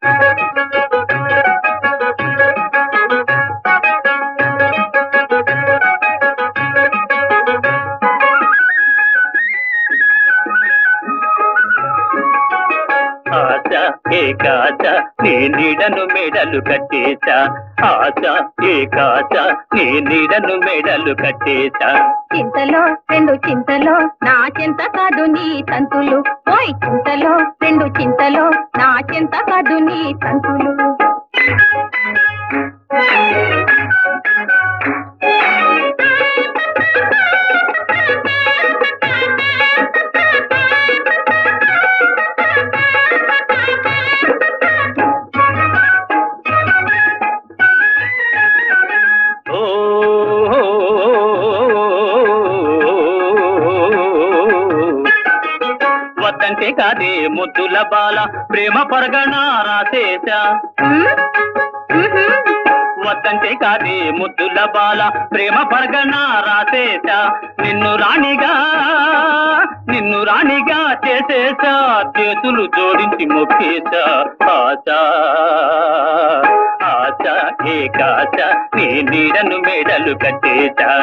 ఆశ ఏకాశ నీ నీడను మెడలు కట్టేశా ఆశ ఏకాశ నీ నీడను మెడలు కట్టేశా చింతలో రెండు చింతలో నా చింత కాదు నీ తంతులు ఓయ్ చింతలో రెండు చింతలో నా చింత కాదు నీ తంతులు ఓ వద్దంటే కాదే ముద్దుల బాల ప్రేమ పరగణ రాసేశా ఉమ్, ఉహుం. వద్దంటే కాదే ముద్దుల బాల ప్రేమ పరగణ రాసేశా నిన్ను రాణిగా నిన్ను రాణిగా చేసేశా చేతులు జోడించి మొక్కేశా ఆశ ఆశ ఏకాశ నీ నీడను మెడలు కట్టేశా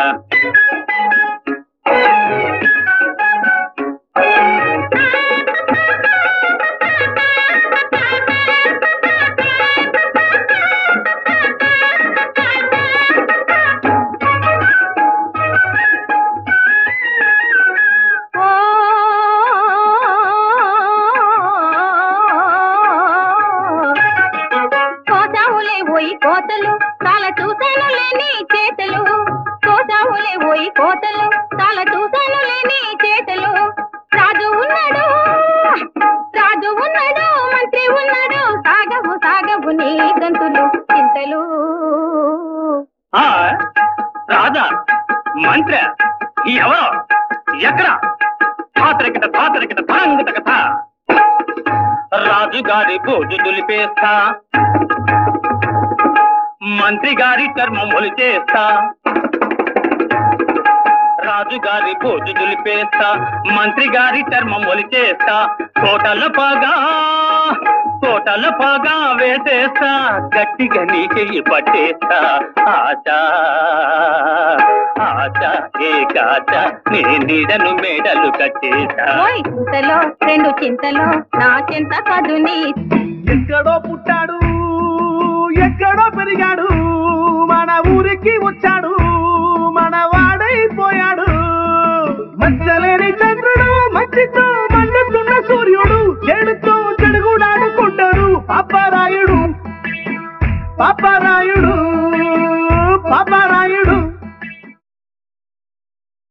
ఓ కోసావులే పోయి కోతలు చాలా చూశాను లేని చేతలు కోసావులే పోయి కోతలు చాలా చూశాను లేని చేతలు రాజు ఉన్నాడు రాజు ఉన్నాడు మంత్రి ఉన్నాడు సాగవు సాగవు నీ గంతులు చింతలు ఆ రాజా మంత్ర ఎవరో ఎక్కడ ధాతరికట ధాతరికట ధాంగట కథ రాజుగారి భోజు దులిపేస్తా మంత్రి గారి చర్మం ఒలిచేస్తా రాజుగారి భోజు దులిపేస్తా మంత్రి గారి చర్మం ఒలిచేస్తా కోటల పగా కోటల పగా వేసేస్తా గట్టిగా నీ చెయ్యి పట్టేస్తా ఆశ ఆశ ఏకాశ నీ నీడను మేడలు కట్టేస్తా ఓయ్ చింతలో రెండు చింతలో నా చింత కాదు నీ ఎక్కడో పుట్టాడు ఎక్కడో పెరిగాడు మన ఊరికి వచ్చాడు మన వాడైపోయాడు మచ్చలేని చంద్రుడు మచ్చితో మండుతున్న సూర్యుడు చెడుతో చెడుగుడాడుకుంటాడు పాపరాయుడు పాపరాయుడు పాపరాయుడు